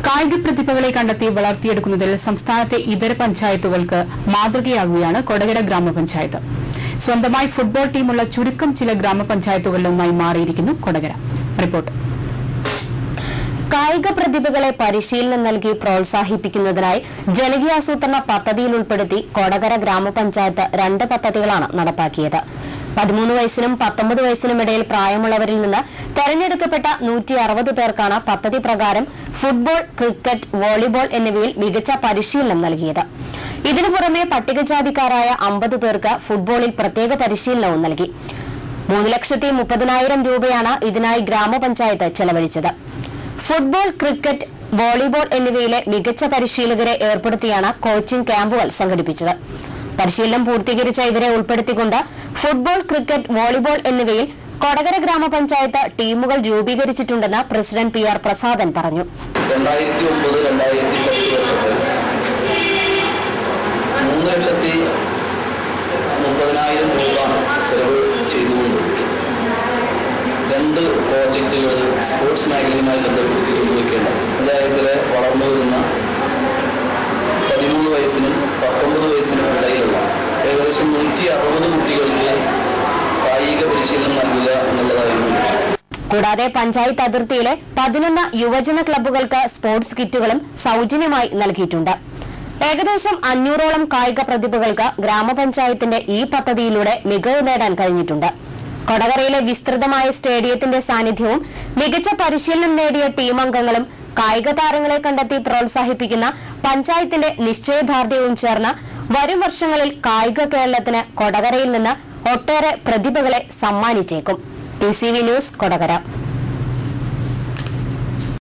കായിക പ്രതിഭകളെ കണ്ടെത്തി വളർത്തിയെടുക്കുന്നതിൽ സംസ്ഥാനത്തെ ഇതര പഞ്ചായത്തുകൾക്ക് മാതൃകയാകുകയാണ് കൊടകര ഗ്രാമപഞ്ചായത്ത് സ്വന്തമായി ഫുട്ബോൾ ടീമുള്ള ചുരുക്കം ചില ഗ്രാമപഞ്ചായത്തുകളിലുമായി മാറിയിരിക്കുന്നു കൊടകര റിപ്പോർട്ട് കായിക പ്രതിഭകളെ പരിശീലനം നൽകി പ്രോത്സാഹിപ്പിക്കുന്നതിനായി ജനകീയാസൂത്രണ പദ്ധതിയിൽ ഉൾപ്പെടുത്തി കൊടകര ഗ്രാമപഞ്ചായത്ത് രണ്ട് പദ്ധതികളാണ് നടപ്പാക്കിയത് പതിമൂന്ന് വയസ്സിനും പത്തൊമ്പത് വയസ്സിനും ഇടയിൽ പ്രായമുള്ളവരിൽ നിന്ന് തെരഞ്ഞെടുക്കപ്പെട്ട നൂറ്റി അറുപത് പേർക്കാണ് പദ്ധതി പ്രകാരം ഫുട്ബോൾ ക്രിക്കറ്റ് വോളിബോൾ എന്നിവയിൽ മികച്ച പരിശീലനം നൽകിയത് ഇതിനു പുറമെ പട്ടികജാതിക്കാരായ അമ്പത് പേർക്ക് ഫുട്ബോളിൽ പ്രത്യേക പരിശീലനവും നൽകി മൂന്ന് ലക്ഷത്തി മുപ്പതിനായിരം രൂപയാണ് ഇതിനായി ഗ്രാമപഞ്ചായത്ത് ചെലവഴിച്ചത് ഫുട്ബോൾ ക്രിക്കറ്റ് വോളിബോൾ എന്നിവയിലെ മികച്ച പരിശീലകരെ ഏർപ്പെടുത്തിയാണ് കോച്ചിംഗ് ക്യാമ്പുകൾ സംഘടിപ്പിച്ചത് പരിശീലനം പൂർത്തീകരിച്ച ഇവരെ ഉൾപ്പെടുത്തിക്കൊണ്ട് ഫുട്ബോൾ ക്രിക്കറ്റ് വോളിബോൾ എന്നിവയിൽ കൊടകര ഗ്രാമപഞ്ചായത്ത് ടീമുകൾ രൂപീകരിച്ചിട്ടുണ്ടെന്ന് പ്രസിഡന്റ് പി ആർ പ്രസാദൻ പറഞ്ഞു രണ്ടായിരത്തി ഒമ്പത് രണ്ടായിരത്തി പത്ത് വർഷത്തിൽ മൂന്ന് ലക്ഷത്തി മുപ്പതിനായിരം രൂപ ചെലവ് ചെയ്തുകൊണ്ട് രണ്ട് പ്രോജക്റ്റുകൾ സ്പോർട്സ് മേഖലയുമായി ബന്ധപ്പെടുത്തി കൊണ്ടുവയ്ക്കേണ്ട പഞ്ചായത്തിലെ വളർന്നു വരുന്ന പതിമൂന്ന് വയസ്സിനും പത്തൊമ്പത് വയസ്സിനും ഇടയിലുള്ള ഏകദേശം നൂറ്റി അറുപത് കുട്ടികൾക്ക് കായിക പരിശീലനം നൽകുക എന്നുള്ളതായിരുന്നു ലക്ഷ്യം കൂടാതെ പഞ്ചായത്ത് അതിർത്തിയിലെ പതിനൊന്ന് യുവജന ക്ലബ്ബുകൾക്ക് സ്പോർട്സ് കിറ്റുകളും സൗജന്യമായി നൽകിയിട്ടുണ്ട് ഏകദേശം അഞ്ഞൂറോളം കായിക പ്രതിഭകൾക്ക് ഗ്രാമപഞ്ചായത്തിന്റെ ഈ പദ്ധതിയിലൂടെ മികവ് നേടാൻ കഴിഞ്ഞിട്ടുണ്ട് കൊടകരയിലെ വിസ്തൃതമായ സ്റ്റേഡിയത്തിന്റെ സാന്നിധ്യവും മികച്ച പരിശീലനം നേടിയ ടീം അംഗങ്ങളും കായിക താരങ്ങളെ കണ്ടെത്തി പ്രോത്സാഹിപ്പിക്കുന്ന പഞ്ചായത്തിന്റെ നിശ്ചയദാർഢ്യവും ചേർന്ന് വരും വർഷങ്ങളിൽ കായിക കേരളത്തിന് കൊടകരയിൽ നിന്ന് ഒട്ടേറെ പ്രതിഭകളെ സമ്മാനിച്ചേക്കും T C V news Kodakara